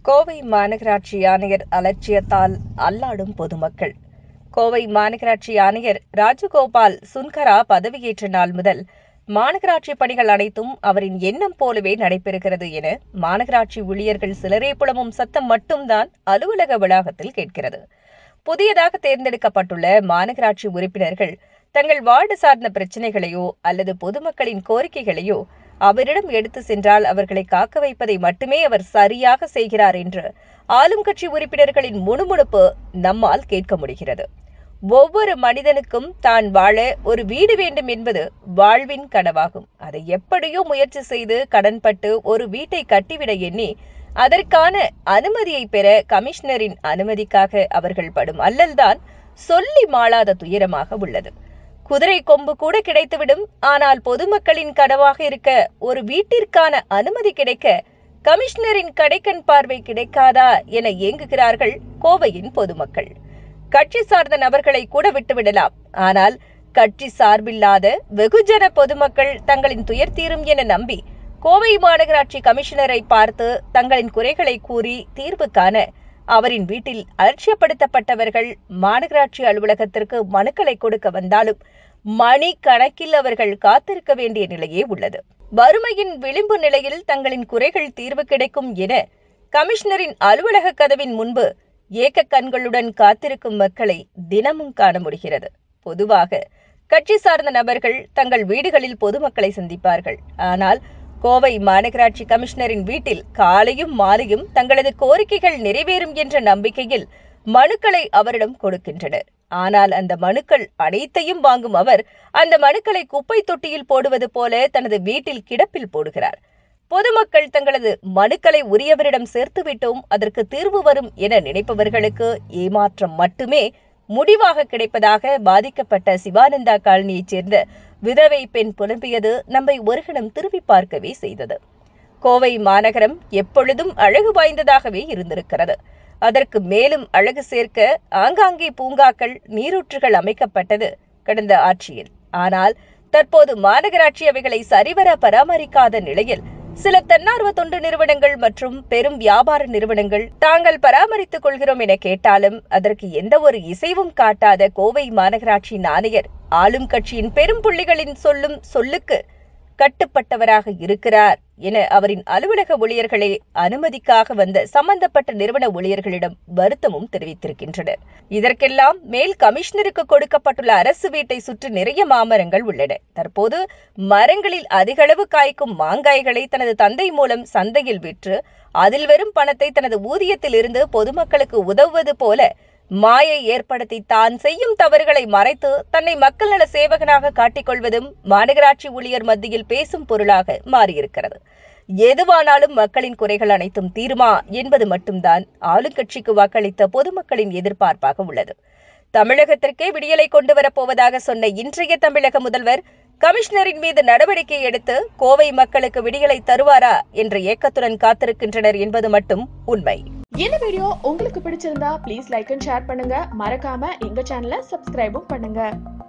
கோவை மாநகராட்சி ஆணையர் அலட்சியத்தால் அல்லாடும் பொதுமக்கள் கோவை மாநகராட்சி ஆணையர் ராஜகோபால் சுன்கரா பதவியேற்ற நாள் முதல் மாநகராட்சி பணிகள் அனைத்தும் அவரின் எண்ணம் போலவே நடைபெறுகிறது என மாநகராட்சி ஊழியர்கள் சிலரே புலமும் சத்தம் மட்டும்தான் அலுவலக வளாகத்தில் கேட்கிறது புதியதாக தேர்ந்தெடுக்கப்பட்டுள்ள மாநகராட்சி உறுப்பினர்கள் தங்கள் வார்டு சார்ந்த பிரச்சனைகளையோ அல்லது பொதுமக்களின் கோரிக்கைகளையோ அவரிடம் எடுத்து சென்றால் அவர்களை காக்க வைப்பதை மட்டுமே அவர் சரியாக செய்கிறார் என்று ஆளும் கட்சி உறுப்பினர்களின் முணுமுணுப்பு நம்மால் கேட்க முடிகிறது ஒவ்வொரு மனிதனுக்கும் தான் வாழ ஒரு வீடு வேண்டும் என்பது வாழ்வின் கனவாகும் அதை எப்படியோ முயற்சி செய்து கடன்பட்டு ஒரு வீட்டை கட்டிவிட எண்ணி அதற்கான அனுமதியை பெற கமிஷனரின் அனுமதிக்காக அவர்கள் படும் அல்லல்தான் சொல்லி மாளாத துயரமாக உள்ளது குதிரை கொம்பு கூட கிடைத்துவிடும் ஆனால் பொதுமக்களின் கனவாக இருக்க ஒரு வீட்டிற்கான அனுமதி கிடைக்க கமிஷனரின் கடைக்கண் பார்வை கிடைக்காதா என ஏங்குகிறார்கள் கோவையின் பொதுமக்கள் கட்சி சார்ந்த நபர்களை கூட விட்டுவிடலாம் ஆனால் கட்சி சார்பில்லாத வெகுஜன பொதுமக்கள் தங்களின் துயர் தீரும் என நம்பி கோவை மாநகராட்சி கமிஷனரை பார்த்து தங்களின் குறைகளை கூறி தீர்வு காண அவரின் வீட்டில் அலட்சியப்படுத்தப்பட்டவர்கள் மாநகராட்சி அலுவலகத்திற்கு மனுக்களை கொடுக்க வந்தாலும் மணி கணக்கில் அவர்கள் காத்திருக்க வேண்டிய நிலையே உள்ளது வறுமையின் விளிம்பு நிலையில் தங்களின் குறைகள் தீர்வு கிடைக்கும் என கமிஷனரின் அலுவலக கதவின் முன்பு ஏக்க கண்களுடன் காத்திருக்கும் மக்களை தினமும் காண முடிகிறது பொதுவாக கட்சி சார்ந்த நபர்கள் தங்கள் வீடுகளில் பொதுமக்களை சந்திப்பார்கள் ஆனால் கோவை மாநகராட்சி கமிஷனரின் வீட்டில் காலையும் மாலையும் தங்களது கோரிக்கைகள் நிறைவேறும் என்ற நம்பிக்கையில் மனுக்களை அவரிடம் கொடுக்கின்றனர் ஆனால் அந்த மனுக்கள் அனைத்தையும் வாங்கும் அவர் அந்த மனுக்களை குப்பை தொட்டியில் போடுவது போல தனது வீட்டில் கிடப்பில் போடுகிறார் பொதுமக்கள் தங்களது மனுக்களை உரியவரிடம் சேர்த்து விட்டோம் அதற்கு தீர்வு வரும் என நினைப்பவர்களுக்கு ஏமாற்றம் மட்டுமே முடிவாக கிடைப்பதாக பாதிக்கப்பட்ட சிவானந்தா காலனியைச் சேர்ந்த விதவை பெண் புலம்பியது நம்மை ஒரு கணம் திரும்பி பார்க்கவே செய்தது கோவை மாநகரம் எப்பொழுதும் அழகு வாய்ந்ததாகவே இருந்திருக்கிறது அதற்கு மேலும் அழகு சேர்க்க ஆங்காங்கே பூங்காக்கள் நீரூற்றுகள் அமைக்கப்பட்டது கடந்த ஆட்சியில் ஆனால் தற்போது மாநகராட்சி அவைகளை சரிவர பராமரிக்காத நிலையில் சில தன்னார்வ தொண்டு நிறுவனங்கள் மற்றும் பெரும் வியாபார நிறுவனங்கள் தாங்கள் பராமரித்துக் கொள்கிறோம் என கேட்டாலும் அதற்கு எந்த ஒரு இசைவும் காட்டாத கோவை மாநகராட்சி ஆணையர் ஆளும் கட்சியின் பெரும் புள்ளிகளின் சொல்லும் சொல்லுக்கு கட்டுப்பட்டவராக இருக்கிறார் என அவரின் அலுவலக ஊழியர்களே அனுமதிக்காக வந்த சம்பந்தப்பட்ட நிறுவன ஊழியர்களிடம் வருத்தமும் தெரிவித்திருக்கின்றனர் இதற்கெல்லாம் மேல் கமிஷனருக்கு கொடுக்கப்பட்டுள்ள அரசு வீட்டை சுற்றி நிறைய மாமரங்கள் உள்ளன தற்போது மரங்களில் அதிகளவு காய்க்கும் மாங்காய்களை தனது தந்தை மூலம் சந்தையில் விற்று அதில் வரும் பணத்தை தனது ஊதியத்தில் இருந்து பொதுமக்களுக்கு உதவுவது போல மாயை ஏற்படுத்தி தான் செய்யும் தவறுகளை மறைத்து தன்னை மக்கள் நல சேவகனாக காட்டிக்கொள்வதும் மாநகராட்சி ஊழியர் மத்தியில் பேசும் பொருளாக மாறியிருக்கிறது எதுவானாலும் மக்களின் குறைகள் அனைத்தும் தீருமா என்பது மட்டும்தான் ஆளுங்கட்சிக்கு வாக்களித்த பொதுமக்களின் எதிர்பார்ப்பாக உள்ளது தமிழகத்திற்கே விடியலை கொண்டு வரப்போவதாக சொன்ன இன்றைய தமிழக முதல்வர் கமிஷனரின் மீது நடவடிக்கை எடுத்து கோவை மக்களுக்கு விடியலை தருவாரா என்ற ஏக்கத்துடன் காத்திருக்கின்றனர் என்பது மட்டும் உண்மை இந்த வீடியோ உங்களுக்கு பிடிச்சிருந்தா ப்ளீஸ் லைக் அண்ட் ஷேர் பண்ணுங்க மறக்காம எங்க சேனலை சப்ஸ்கிரைபும் பண்ணுங்க